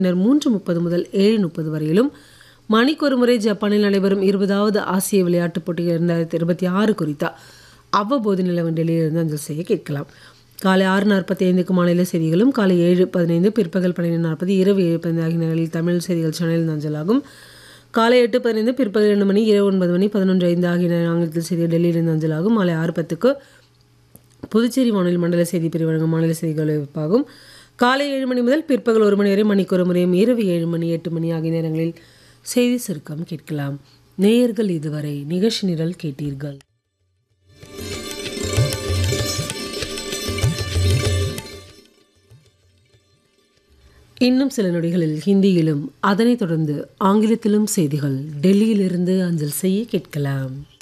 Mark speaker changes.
Speaker 1: பின்னர் மூன்று முப்பது முதல் ஏழு முப்பது வரையிலும் மணிக்கொரு முறை ஜப்பானில் நடைபெறும் இருபதாவது ஆசிய விளையாட்டுப் போட்டிகள் இரண்டாயிரத்தி இருபத்தி ஆறு குறித்த அவ்வப்போது நிலவன் டெல்லியிலிருந்து அஞ்சல் செய்ய கேட்கலாம் காலை ஆறு நாற்பத்தி ஐந்துக்கு மாநில செய்திகளும் காலை ஏழு பதினைந்து பிற்பகல் பன்னிரெண்டு நாற்பது இரவு ஏழு பதினைந்து ஆகிய நேரங்களில் தமிழ் செய்திகள் சேனலில் அஞ்சலாகும் காலை எட்டு பதினைந்து பிற்பகல் இரண்டு மணி இரவு ஒன்பது மணி பதினொன்று ஐந்து ஆகிய நேர ஆங்கிலத்தில் செய்திகள் டெல்லியிலிருந்து அஞ்சலாகும் மாலை ஆறு பத்துக்கு புதுச்சேரி வானொலி மண்டல செய்தி பிரிவு வழங்கும் மாநில செய்திகள் ஒலிபரப்பாகும் காலை ஏழு மணி முதல் பிற்பகல் ஒரு மணி வரை மணிக்கு ஒரு முறையும் இரவு ஏழு மணி எட்டு மணி ஆகிய நேரங்களில் செய்தி சுருக்கம் கேட்கலாம் நேயர்கள் இதுவரை நிகழ்ச்சி நிரல் கேட்டீர்கள் இன்னும் சில நொடிகளில் ஹிந்தியிலும் அதனைத் தொடர்ந்து ஆங்கிலத்திலும் செய்திகள் டெல்லியிலிருந்து அஞ்சல் செய்ய கேட்கலாம்